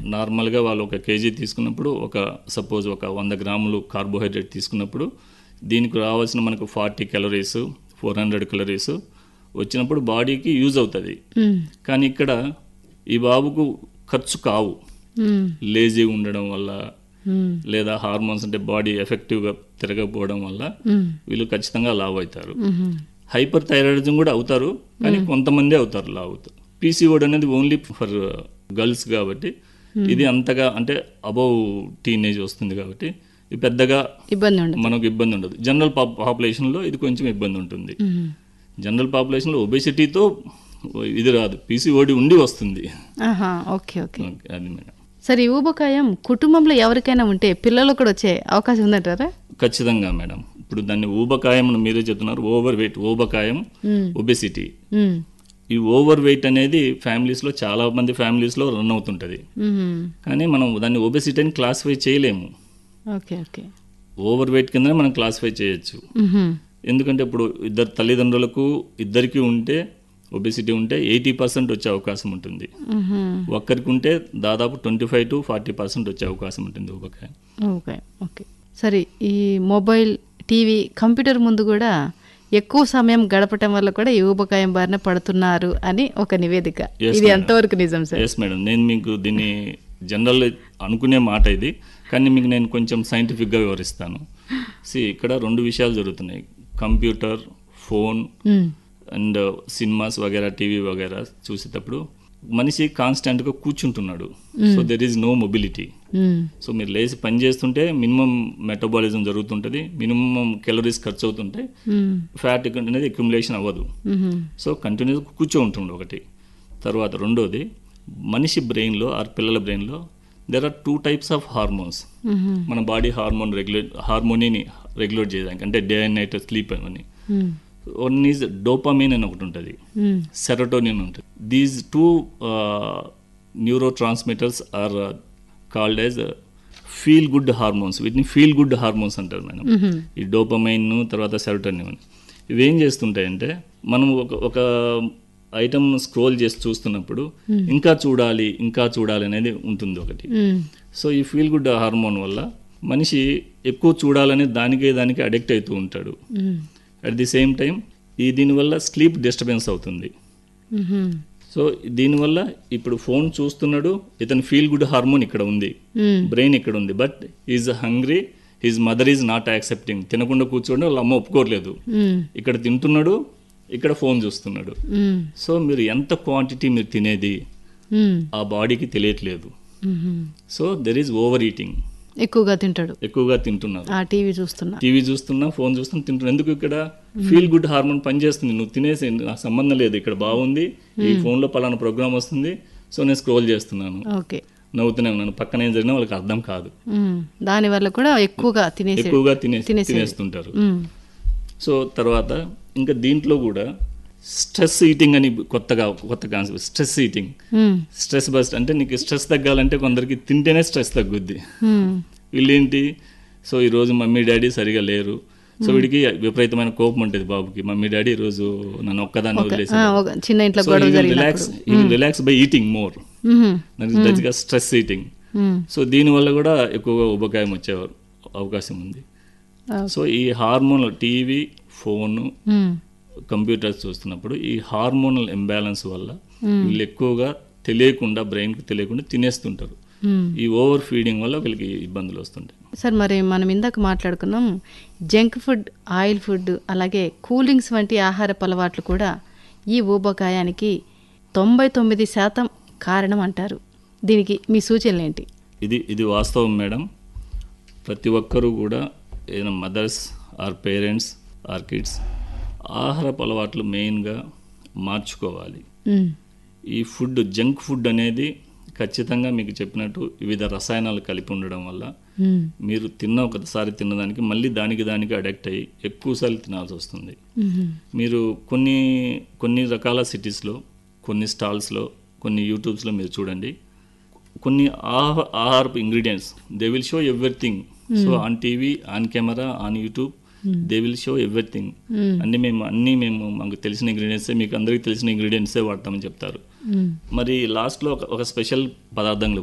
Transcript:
నార్మల్గా వాళ్ళు ఒక కేజీ తీసుకున్నప్పుడు ఒక సపోజ్ ఒక వంద గ్రాములు కార్బోహైడ్రేట్ తీసుకున్నప్పుడు దీనికి రావాల్సిన మనకు forty calories four hundred calories వచ్చినప్పుడు బాడీకి యూజ్ అవుతుంది మ్మ్. కానీ ఇక్కడ ఈ బాబుకు ఖర్చు కావు మ్మ్. లేజీ ఉండడం వల్ల మ్మ్. లేదా హార్మోన్స్ అంటే బాడీ ఎఫెక్టివ్గా తిరగకపోవడం వల్ల మ్మ్. వీళ్ళు ఖచ్చితంగా లావు అవుతారు మ్మ్. హైపర్ థైరాయిడిజం కూడా అవుతారు కానీ కొంతమంది అవుతారు లావు అవుతారు పీసీఓడి అనేది ఓన్లీ ఫర్ గర్ల్స్ కాబట్టి ఇది అంతగా అంటే అబౌవ్ టీనేజ్ వస్తుంది కాబట్టి ఇది పెద్దగా ఇబ్బంది ఉండదు మనకు ఇబ్బంది ఉండదు జనరల్ పాపులేషన్లో ఇది కొంచెం ఇబ్బంది ఉంటుంది మ్మ్. జనరల్ పాపులేషన్లో ఒబెసిటీతో ఇది రాదు పీసీఓడి ఉండి వస్తుంది ఆహా ఓకే ఓకే ఓకే, అది మేడం సరే ఈ ఊబకాయం కుటుంబంలో ఎవరికైనా ఉంటే పిల్లలు కూడా వచ్చే అవకాశం ఉందంటారా ఖచ్చితంగా మేడం ఇప్పుడు దాన్ని ఊబకాయం అని మీరే చెప్తున్నారు ఓవర్ వెయిట్ ఊబకాయం మ్మ్. ఒబెసిటీ మ్మ్. ఈ ఓవర్ వెయిట్ అనేది ఫ్యామిలీస్లో చాలా మంది ఫ్యామిలీస్లో రన్ అవుతుంటుంది మ్మ్. కానీ మనం దాన్ని ఒబెసిటీ అని క్లాసిఫై చేయలేము ఓకే ఓకే ఓవర్ వెయిట్ కిందనే మనం క్లాసిఫై చేయొచ్చు మ్మ్. ఎందుకంటే ఇప్పుడు ఇద్దరు తల్లిదండ్రులకు ఇద్దరికి ఉంటే ఒబెసిటీ ఉంటే ఎయిటీ పర్సెంట్ వచ్చే అవకాశం ఉంటుంది మ్మ్. ఒక్కరికి ఉంటే దాదాపు twenty five to forty percent వచ్చే అవకాశం ఉంటుంది ఊబకాయం ఓకే ఓకే సరే ఈ మొబైల్ టీవీ కంప్యూటర్ ముందు కూడా ఎక్కువ సమయం గడపటం వల్ల కూడా ఈ ఊబకాయం బారిన పడుతున్నారు అని ఒక నివేదిక Yes, ఇది madam. ఎంతవరకు నిజం సార్ ఎస్ మేడం నేను మీకు దీన్ని జనరల్ అనుకునే మాట ఇది కానీ మీకు నేను కొంచెం సైంటిఫిక్గా వివరిస్తాను సి ఇక్కడ రెండు విషయాలు జరుగుతున్నాయి computer phone hmm. And cinemas వగేరా టీవీ వగేరా చూసేటప్పుడు మనిషి కాన్స్టెంట్గా కూర్చుంటున్నాడు so there is no mobility hmm. So మీరు లేచి పని చేస్తుంటే మినిమం మెటబాలిజం జరుగుతుంటుంది మినిమం కెలరీస్ ఖర్చు అవుతుంటాయి మ్మ్. ఫ్యాట్ అనేది అక్యుములేషన్ అవ్వదు మ్మ్. సో కంటిన్యూస్ కూర్చో ఉంటుండే ఒకటి తర్వాత రెండోది మనిషి బ్రెయిన్లో ఆర్ పిల్లల బ్రెయిన్లో there are two types of hormones hmm. మన బాడీ హార్మోన్ రెగ్యులేట్ హార్మోనీని రెగ్యులేట్ చేయడానికి అంటే డే అండ్ నైట్ స్లీప్ అని మ్మ్. వన్ ఈజ్ డోపమిన్ అని ఒకటి ఉంటుంది మ్మ్. సెరోటోనిన్ ఉంటుంది these two neurotransmitters are called as feel good hormones వీటిని ఫీల్ గుడ్ హార్మోన్స్ అంటారు మేడం మ్మ్. ఈ డోపమైన్ తర్వాత సెరోటోనిన్ ఇవేం చేస్తుంటాయంటే మనం ఒక ఒక ఐటమ్ స్క్రోల్ చేసి చూస్తున్నప్పుడు ఇంకా చూడాలి ఇంకా చూడాలి అనేది ఉంటుంది ఒకటి మ్మ్. సో ఈ ఫీల్ గుడ్ హార్మోన్ వల్ల మనిషి ఎక్కువ చూడాలని దానికే దానికి అడిక్ట్ అవుతూ ఉంటాడు hmm. At the same time ఈ దీనివల్ల స్లీప్ డిస్టర్బెన్స్ అవుతుంది మ్మ్. సో దీనివల్ల ఇప్పుడు ఫోన్ చూస్తున్నాడు ఇతని ఫీల్ గుడ్ హార్మోన్ ఇక్కడ ఉంది మ్మ్. బ్రెయిన్ ఇక్కడ ఉంది but is hungry his mother is not accepting తినకుండా కూర్చోండి వాళ్ళ అమ్మ ఒప్పుకోవట్లేదు మ్మ్. ఇక్కడ తింటున్నాడు ఇక్కడ ఫోన్ చూస్తున్నాడు మ్మ్. సో మీరు ఎంత క్వాంటిటీ మీరు తినేది మ్మ్. ఆ బాడీకి తెలియట్లేదు hmm. So there is overeating ఎక్కువగా తింటాడు ఎక్కువగా తింటున్నారు ఆ టీవీ చూస్తున్నా టీవీ చూస్తున్నా ఫోన్ చూస్తున్నా తింటున్నా ఎందుకు ఇక్కడ ఫీల్ గుడ్ హార్మోన్ పనిచేస్తుంది నువ్వు తినేసి నాకు సంబంధం లేదు ఇక్కడ బాగుంది ఈ ఫోన్లో పలానా ప్రోగ్రామ్ వస్తుంది సో నేను స్క్రోల్ చేస్తున్నాను ఓకే నవ్వుతూనే ఉన్నాను పక్కన ఏం జరిగినా వాళ్ళకి అర్థం కాదు మ్మ్. దాని వల్ల కూడా ఎక్కువగా తినేసి ఎక్కువగా తినే తినేసేది. తినేస్తుంటారు మ్మ్. సో తర్వాత ఇంకా దీంట్లో కూడా స్ట్రెస్ ఈటింగ్ అని కొత్తగా కొత్త concept stress eating hmm. Stress bust అంటే నీకు స్ట్రెస్ తగ్గాలంటే కొందరికి తింటేనే స్ట్రెస్ తగ్గుద్ది మ్మ్. వీళ్ళేంటి సో ఈరోజు మమ్మీ డాడీ సరిగా లేరు సో వీడికి విపరీతమైన కోపం ఉంటుంది బాబుకి మమ్మీ డాడీ ఈరోజు నన్ను ఒక్కదాన్ని వదిలేసి ఆ, ఒక చిన్న ఇంట్లో గొడవ జరిగినప్పుడు relax relax by eating more hmm. దట్గా స్ట్రెస్ ఈటింగ్ మ్మ్. సో దీనివల్ల కూడా ఎక్కువగా ఉబకాయం వచ్చే అవకాశం ఉంది ఆ. సో ఈ hormone TV phone hmm. Computers చూస్తున్నప్పుడు ఈ హార్మోనల్ ఇంబ్యాలెన్స్ వల్ల వీళ్ళు ఎక్కువగా తెలియకుండా బ్రెయిన్కి తెలియకుండా తినేస్తుంటారు మ్మ్. ఈ ఓవర్ ఫీడింగ్ వల్ల వీళ్ళకి ఇబ్బందులు వస్తుంటాయి సార్ మరి మనం ఇందాక మాట్లాడుకున్నాం జంక్ ఫుడ్ ఆయిల్ ఫుడ్ అలాగే కూల్ డ్రింక్స్ వంటి ఆహారపు అలవాట్లు కూడా ఈ ఊబకాయానికి తొంభై తొమ్మిది శాతం కారణం అంటారు దీనికి మీ సూచనలు ఏంటి ఇది ఇది వాస్తవం మేడం ప్రతి ఒక్కరూ కూడా ఏదైనా mothers or parents or kids ఆహారపు అలవాట్లు మెయిన్గా మార్చుకోవాలి మ్మ్. ఈ ఫుడ్ జంక్ ఫుడ్ అనేది ఖచ్చితంగా మీకు చెప్పినట్టు వివిధ రసాయనాలు కలిపి ఉండడం వల్ల మ్మ్. మీరు తిన్న ఒకసారి తిన్నదానికి మళ్ళీ దానికి దానికి అడక్ట్ అయ్యి ఎక్కువసార్లు తినాల్సి వస్తుంది మ్మ్. మీరు కొన్ని కొన్ని రకాల సిటీస్లో కొన్ని స్టాల్స్లో కొన్ని యూట్యూబ్స్లో మీరు చూడండి కొన్ని ఆహ ఆహారపు ingredients they will show everything so on TV on camera on YouTube they will show everything hmm. అన్ని మేము అన్నీ మేము మాకు తెలిసిన ఇంగ్రీడియంట్సే మీకు అందరికీ తెలిసిన ఇంగ్రీడియంట్సే వాడతామని చెప్తారు మ్మ్. మరి లాస్ట్లో ఒక ఒక స్పెషల్ పదార్థం